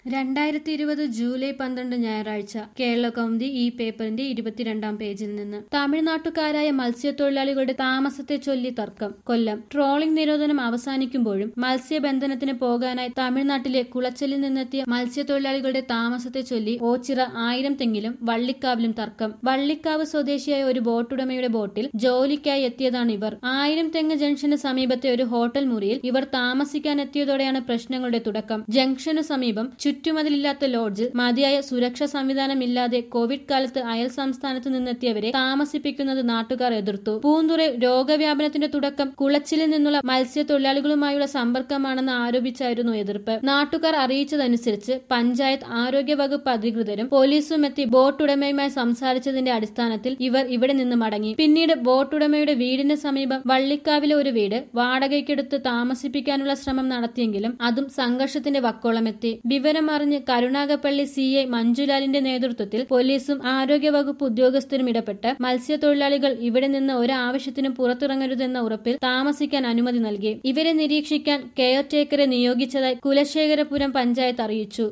രണ്ടായിരത്തി ഇരുപത് ജൂലൈ പന്ത്രണ്ട് ഞായറാഴ്ച കേരള കൗമുദി ഈ പേപ്പറിന്റെ ഇരുപത്തിരണ്ടാം പേജിൽ നിന്ന് തമിഴ്നാട്ടുകാരായ മത്സ്യത്തൊഴിലാളികളുടെ താമസത്തെ ചൊല്ലി തർക്കം കൊല്ലം ട്രോളിംഗ് നിരോധനം അവസാനിക്കുമ്പോഴും മത്സ്യബന്ധനത്തിന് പോകാനായി തമിഴ്നാട്ടിലെ കുളച്ചലിൽ നിന്നെത്തിയ മത്സ്യത്തൊഴിലാളികളുടെ താമസത്തെ ചൊല്ലി ഓച്ചിറ ആയിരം തെങ്ങിലും വള്ളിക്കാവിലും തർക്കം വള്ളിക്കാവ് സ്വദേശിയായ ഒരു ബോട്ടുടമയുടെ ബോട്ടിൽ ജോലിക്കായി എത്തിയതാണ് ഇവർ ആയിരം തെങ്ങ് ജംഗ്ഷന് സമീപത്തെ ഒരു ഹോട്ടൽ മുറിയിൽ ഇവർ താമസിക്കാൻ എത്തിയതോടെയാണ് പ്രശ്നങ്ങളുടെ തുടക്കം ജംഗ്ഷനു സമീപം ചുറ്റുമതിലില്ലാത്ത ലോഡ്ജിൽ മതിയായ സുരക്ഷാ സംവിധാനമില്ലാതെ കോവിഡ് കാലത്ത് അയൽ സംസ്ഥാനത്ത് നിന്നെത്തിയവരെ താമസിപ്പിക്കുന്നത് നാട്ടുകാർ എതിർത്തു പൂന്തുറ രോഗവ്യാപനത്തിന്റെ തുടക്കം കുളച്ചിലിൽ നിന്നുള്ള മത്സ്യത്തൊഴിലാളികളുമായുള്ള സമ്പർക്കമാണെന്ന് ആരോപിച്ചായിരുന്നു എതിർപ്പ് നാട്ടുകാർ അറിയിച്ചതനുസരിച്ച് പഞ്ചായത്ത് ആരോഗ്യ വകുപ്പ് അധികൃതരും പോലീസും എത്തി ബോട്ടുടമയുമായി സംസാരിച്ചതിന്റെ അടിസ്ഥാനത്തിൽ ഇവർ ഇവിടെ നിന്ന് മടങ്ങി പിന്നീട് ബോട്ടുടമയുടെ വീടിന് സമീപം വള്ളിക്കാവിലെ ഒരു വീട് വാടകയ്ക്കെടുത്ത് താമസിപ്പിക്കാനുള്ള ശ്രമം നടത്തിയെങ്കിലും അതും സംഘർഷത്തിന്റെ വക്കോളമെത്തി വിവരം അറിഞ്ഞ് കരുണാകപ്പള്ളി സി ഐ മഞ്ജുലാലിന്റെ നേതൃത്വത്തിൽ പോലീസും ആരോഗ്യവകുപ്പ് ഉദ്യോഗസ്ഥരും ഇടപെട്ട് മത്സ്യത്തൊഴിലാളികൾ ഇവിടെ നിന്ന് ഒരാവശ്യത്തിനും പുറത്തിറങ്ങരുതെന്ന ഉറപ്പിൽ താമസിക്കാൻ അനുമതി നൽകി ഇവരെ നിരീക്ഷിക്കാൻ കെയർ ടേക്കറെ നിയോഗിച്ചതായി കുലശേഖരപുരം പഞ്ചായത്ത് അറിയിച്ചു